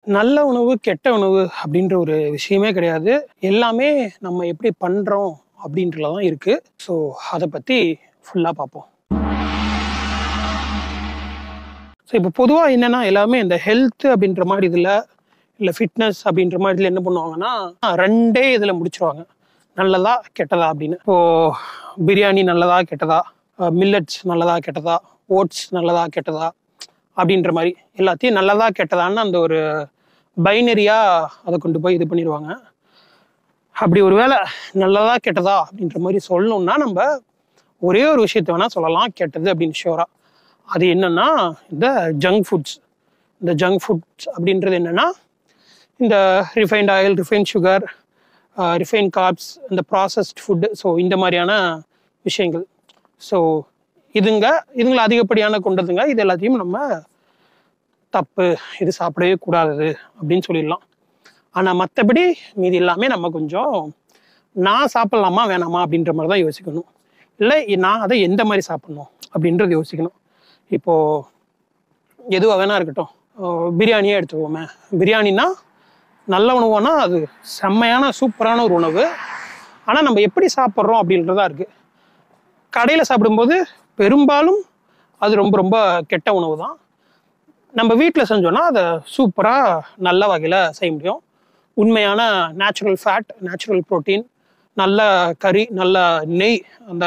நல்ல உணவு கெட்ட உணவு அப்படின்ற ஒரு விஷயமே கிடையாது எல்லாமே நம்ம எப்படி பண்றோம் அப்படின்றதுல தான் இருக்கு ஸோ அதை பத்தி ஃபுல்லா பார்ப்போம் ஸோ இப்போ பொதுவாக என்னன்னா எல்லாமே இந்த ஹெல்த் அப்படின்ற மாதிரி இதில் இல்லை ஃபிட்னஸ் அப்படின்ற மாதிரி இதில் என்ன பண்ணுவாங்கன்னா ரெண்டே இதில் முடிச்சிருவாங்க நல்லதா கெட்டதா அப்படின்னு இப்போ பிரியாணி நல்லதா கெட்டதா மில்லட்ஸ் நல்லதா கெட்டதா ஓட்ஸ் நல்லதா கெட்டதா அப்படின்ற மாதிரி எல்லாத்தையும் நல்லதா கெட்டதான்னு அந்த ஒரு பைனரியா அதை கொண்டு போய் இது பண்ணிடுவாங்க அப்படி ஒரு வேளை நல்லதா கெட்டதா அப்படின்ற மாதிரி சொல்லணும்னா நம்ம ஒரே ஒரு விஷயத்த வேணா சொல்லலாம் கெட்டது அப்படின்னு ஷியோரா அது என்னன்னா இந்த ஜங்க் ஃபுட்ஸ் இந்த ஜங்க் ஃபுட்ஸ் அப்படின்றது என்னன்னா இந்த refined oil refine sugar refine carbs இந்த ப்ராசஸ்ட் ஃபுட்டு ஸோ இந்த மாதிரியான விஷயங்கள் ஸோ இதுங்க இதுங்களை அதிகப்படியான கொண்டதுங்க இது எல்லாத்தையும் நம்ம தப்பு இது சாப்பிடவே கூடாது அப்படின்னு சொல்லிடலாம் ஆனால் மற்றபடி மீதி எல்லாமே நம்ம கொஞ்சம் நான் சாப்பிட்லாமா வேணாமா அப்படின்ற மாதிரி தான் யோசிக்கணும் இல்லை நான் அதை எந்த மாதிரி சாப்பிட்ணும் அப்படின்றது யோசிக்கணும் இப்போது எதுவாக வேணா இருக்கட்டும் அஹ் பிரியாணியே எடுத்துக்கோமே பிரியாணினா நல்ல உணவுனா அது செம்மையான சூப்பரான ஒரு உணவு ஆனால் நம்ம எப்படி சாப்பிட்றோம் அப்படின்றதா இருக்குது கடையில் சாப்பிடும்போது பெரும்பாலும் அது ரொம்ப ரொம்ப கெட்ட உணவு தான் நம்ம வீட்டில் செஞ்சோன்னா அதை சூப்பராக நல்ல வகையில் செய்ய முடியும் உண்மையான நேச்சுரல் ஃபேட் நேச்சுரல் புரோட்டீன் நல்ல கறி நல்ல நெய் அந்த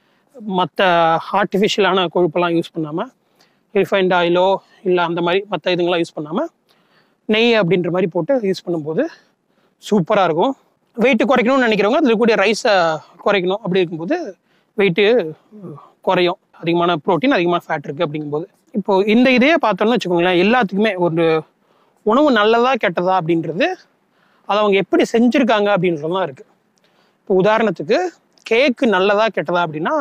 மற்ற ஆர்டிஃபிஷியலான கொழுப்பெல்லாம் யூஸ் பண்ணாமல் ரிஃபைண்ட் ஆயிலோ இல்லை அந்த மாதிரி மற்ற இதுங்களாம் யூஸ் பண்ணாமல் நெய் அப்படின்ற மாதிரி போட்டு யூஸ் பண்ணும்போது சூப்பராக இருக்கும் வெயிட்டு குறைக்கணும்னு நினைக்கிறவங்க அதில் கூடிய ரைஸை குறைக்கணும் அப்படி இருக்கும்போது வெயிட்டு குறையும் அதிகமான ப்ரோட்டீன் அதிகமான ஃபேட் இருக்குது அப்படிங்கும்போது இப்போ இந்த இதையே பார்த்தோம்னு வச்சுக்கோங்களேன் எல்லாத்துக்குமே ஒரு உணவு நல்லதா கெட்டதா அப்படின்றது அதை அவங்க எப்படி செஞ்சுருக்காங்க அப்படின்றதுலாம் இருக்குது இப்போ உதாரணத்துக்கு கேக்கு நல்லதா கெட்டதா அப்படின்னா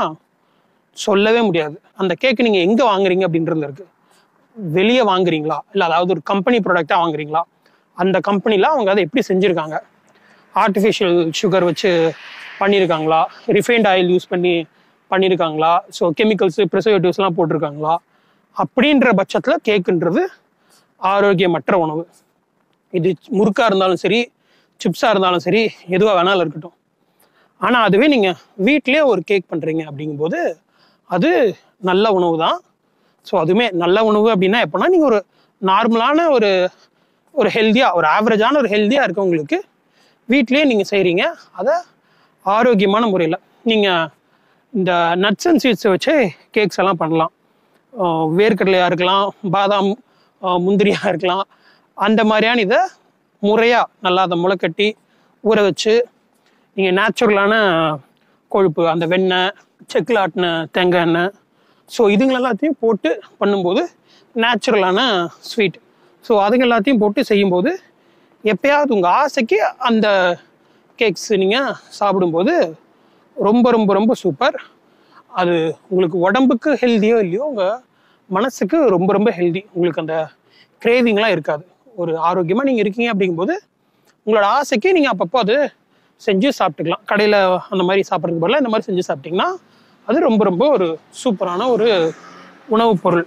சொல்லவே முடியாது அந்த கேக்கு நீங்கள் எங்கே வாங்குறீங்க அப்படின்றது இருக்குது வெளியே வாங்குறீங்களா இல்லை அதாவது ஒரு கம்பெனி ப்ராடக்டாக வாங்குறீங்களா அந்த கம்பெனியில் அவங்க அதை எப்படி செஞ்சுருக்காங்க ஆர்டிஃபிஷியல் சுகர் வச்சு பண்ணியிருக்காங்களா ரிஃபைண்ட் ஆயில் யூஸ் பண்ணி பண்ணியிருக்காங்களா ஸோ கெமிக்கல்ஸ் ப்ரிசர்வேட்டிவ்ஸ்லாம் போட்டிருக்காங்களா அப்படின்ற பட்சத்தில் கேக்குன்றது ஆரோக்கியமற்ற உணவு இது முறுக்காக இருந்தாலும் சரி சிப்ஸாக இருந்தாலும் சரி எதுவாக வேணாலும் இருக்கட்டும் ஆனால் அதுவே நீங்கள் வீட்டிலே ஒரு கேக் பண்ணுறீங்க அப்படிங்கும்போது அது நல்ல உணவு தான் ஸோ அதுவுமே நல்ல உணவு அப்படின்னா எப்போனா நீங்கள் ஒரு நார்மலான ஒரு ஒரு ஹெல்த்தியாக ஒரு ஆவரேஜான ஒரு ஹெல்த்தியாக இருக்கவங்களுக்கு வீட்லேயே நீங்கள் செய்கிறீங்க அதை ஆரோக்கியமான முறையில் நீங்கள் இந்த நட்ஸ் அண்ட் சீட்ஸை வச்சே கேக்ஸ் எல்லாம் பண்ணலாம் ஆஹ் வேர்க்கடலையாக இருக்கலாம் பாதாம் ஆஹ் முந்திரியாக இருக்கலாம் அந்த மாதிரியான இதை முறையாக நல்லா அதை முளைக்கட்டி ஊற வச்சு நீங்கள் நேச்சுரலான கொழுப்பு அந்த வெண்ணெய் செக்கில் ஆட்டின தேங்காய் எண்ணெய் ஸோ இதுங்க எல்லாத்தையும் போட்டு பண்ணும்போது நேச்சுரலான ஸ்வீட் ஸோ அதுங்க எல்லாத்தையும் போட்டு செய்யும்போது எப்பயாவது உங்கள் ஆசைக்கு அந்த கேக்ஸ் நீங்கள் சாப்பிடும்போது ரொம்ப ரொம்ப ரொம்ப சூப்பர் அது உங்களுக்கு உடம்புக்கு ஹெல்த்தியோ இல்லையோ உங்கள் மனசுக்கு ரொம்ப ரொம்ப ஹெல்தி உங்களுக்கு அந்த கிரேவிங்லாம் இருக்காது ஒரு ஆரோக்கியமாக நீங்கள் இருக்கீங்க அப்படிங்கும்போது உங்களோட ஆசைக்கு நீங்கள் அப்பப்போ அது செஞ்சு சாப்பிட்டுக்கலாம் கடையில் அந்த மாதிரி சாப்பிட்றதுக்கு பதிலாக இந்த மாதிரி செஞ்சு சாப்பிட்டிங்கன்னா அது ரொம்ப ரொம்ப ஒரு சூப்பரான ஒரு உணவுப் பொருள்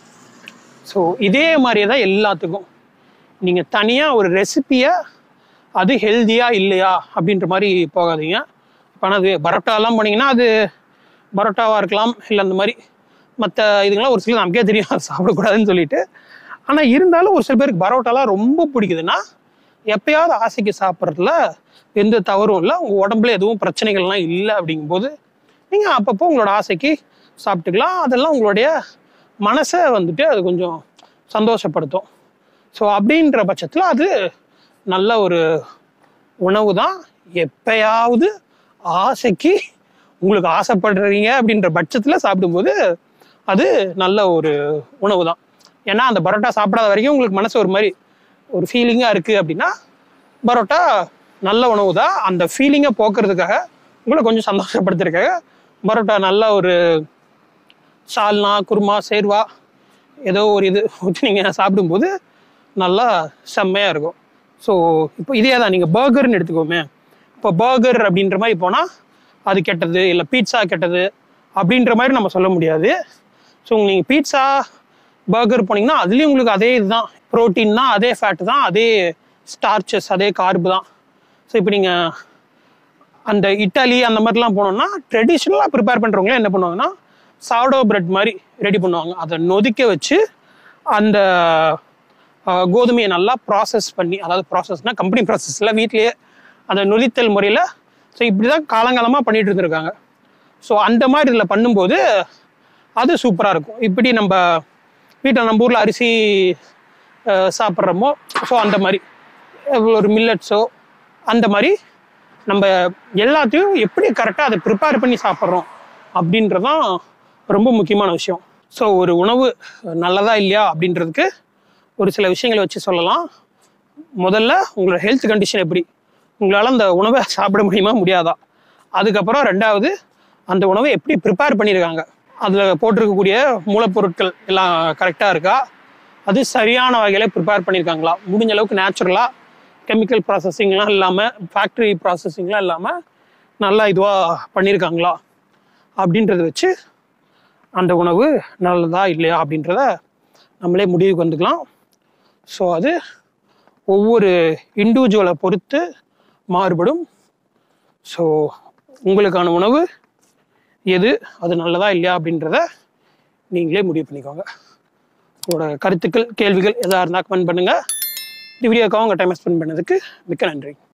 ஸோ இதே மாதிரியே தான் எல்லாத்துக்கும் நீங்கள் தனியாக ஒரு ரெசிப்பியை அது ஹெல்த்தியா இல்லையா அப்படின்ற மாதிரி போகாதீங்க இப்போ ஆனால் அது பரோட்டாலாம் போனீங்கன்னா அது பரோட்டாவாக இருக்கலாம் இல்லை அந்த மாதிரி மற்ற இதுங்களாம் ஒரு சில நமக்கே தெரியும் அது சாப்பிடக்கூடாதுன்னு சொல்லிட்டு ஆனால் இருந்தாலும் ஒரு சில பேருக்கு பரோட்டாலாம் ரொம்ப பிடிக்குதுன்னா எப்பயாவது ஆசைக்கு சாப்பிட்றதுல எந்த தவறும் இல்லை உங்கள் உடம்புல எதுவும் பிரச்சனைகள்லாம் இல்லை அப்படிங்கும்போது நீங்கள் அப்பப்போ உங்களோட ஆசைக்கு சாப்பிட்டுக்கலாம் அதெல்லாம் உங்களுடைய மனசை வந்துட்டு அது கொஞ்சம் சந்தோஷப்படுத்தும் ஸோ அப்படின்ற பட்சத்தில் அது நல்ல ஒரு உணவு தான் எப்பயாவது ஆசைக்கு உங்களுக்கு ஆசைப்படுறீங்க அப்படின்ற பட்சத்தில் சாப்பிடும்போது அது நல்ல ஒரு உணவு தான் ஏன்னா அந்த பரோட்டா சாப்பிடாத வரைக்கும் உங்களுக்கு மனசு ஒரு மாதிரி ஒரு ஃபீலிங்காக இருக்குது அப்படின்னா பரோட்டா நல்ல உணவு தான் அந்த ஃபீலிங்கை போக்குறதுக்காக உங்களை கொஞ்சம் சந்தோஷப்படுத்துறதுக்காக பரோட்டா நல்ல ஒரு சால்னா குருமா சேர்வா ஏதோ ஒரு இது ஊற்றி நீங்கள் சாப்பிடும்போது நல்லா செம்மையாக இருக்கும் ஸோ இப்போ இதே தான் நீங்கள் பர்கர்னு எடுத்துக்கோமே இப்போ பர்கர் அப்படின்ற மாதிரி போனால் அது கெட்டது இல்லை பீட்சா கெட்டது அப்படின்ற மாதிரி நம்ம சொல்ல முடியாது ஸோ நீங்கள் பீட்சா பர்கர் போனீங்கன்னா அதுலேயும் உங்களுக்கு அதே இதுதான் ப்ரோட்டீன்னா அதே ஃபேட் தான் அதே ஸ்டார்ச்சஸ் அதே கார்பு தான் ஸோ இப்போ நீங்கள் அந்த இட்டாலி அந்த மாதிரிலாம் போனோம்னா ட்ரெடிஷ்னலாக ப்ரிப்பேர் பண்ணுறவங்களே என்ன பண்ணுவாங்கன்னா சாடோ பிரெட் மாதிரி ரெடி பண்ணுவாங்க அதை நொதிக்க வச்சு அந்த ஆஹ், கோதுமையை நல்லா ப்ராசஸ் பண்ணி அதாவது ப்ராசஸ்னால் கம்பெனி ப்ராசஸில் வீட்லேயே அந்த நொதித்தல் முறையில் ஸோ இப்படி தான் காலங்காலமாக பண்ணிட்டு இருந்திருக்காங்க ஸோ அந்த மாதிரி இதில் பண்ணும்போது அது சூப்பராக இருக்கும் இப்படி நம்ம வீட்டில் நம்ம ஊரில் அரிசி அஹ், சாப்பிட்றோமோ ஸோ அந்த மாதிரி ஒரு மில்லட்ஸோ அந்த மாதிரி நம்ம எல்லாத்தையும் எப்படி கரெக்டாக அதை ப்ரிப்பேர் பண்ணி சாப்பிட்றோம் அப்படின்றதான் ரொம்ப முக்கியமான விஷயம் ஸோ ஒரு உணவு நல்லதா இல்லையா அப்படின்றதுக்கு ஒரு சில விஷயங்களை வச்சு சொல்லலாம் முதல்ல உங்களோட ஹெல்த் கண்டிஷன் எப்படி உங்களால் அந்த உணவை சாப்பிட முடியுமா முடியாதா அதுக்கப்புறம் ரெண்டாவது அந்த உணவை எப்படி ப்ரிப்பேர் பண்ணியிருக்காங்க அதில் போட்டிருக்கக்கூடிய மூலப்பொருட்கள் எல்லாம் கரெக்டாக இருக்கா அது சரியான வகையில் ப்ரிப்பேர் பண்ணியிருக்காங்களா முடிஞ்ச அளவுக்கு நேச்சுரலாக கெமிக்கல் ப்ராசஸிங்லாம் இல்லாமல் ஃபேக்ட்ரி ப்ராசஸிங்லாம் இல்லாமல் நல்லா இதுவாக பண்ணியிருக்காங்களா அப்படின்றத வச்சு அந்த உணவு நல்லதா இல்லையா அப்படின்றத நம்மளே முடிவுக்கு வந்துக்கலாம் ஸோ அது ஒவ்வொரு இண்டிவிஜுவலை பொறுத்து மாறுபடும் ஸோ உங்களுக்கான உணவு எது அது நல்லதா இல்லையா அப்படின்றத நீங்களே முடிவு பண்ணிக்கோங்க உங்களோட கருத்துக்கள் கேள்விகள் எதாக இருந்தால் கமெண்ட் பண்ணுங்கள் இந்த வீடியோக்காக உங்கள் டைமை ஸ்பெண்ட் பண்ணதுக்கு மிக்க நன்றி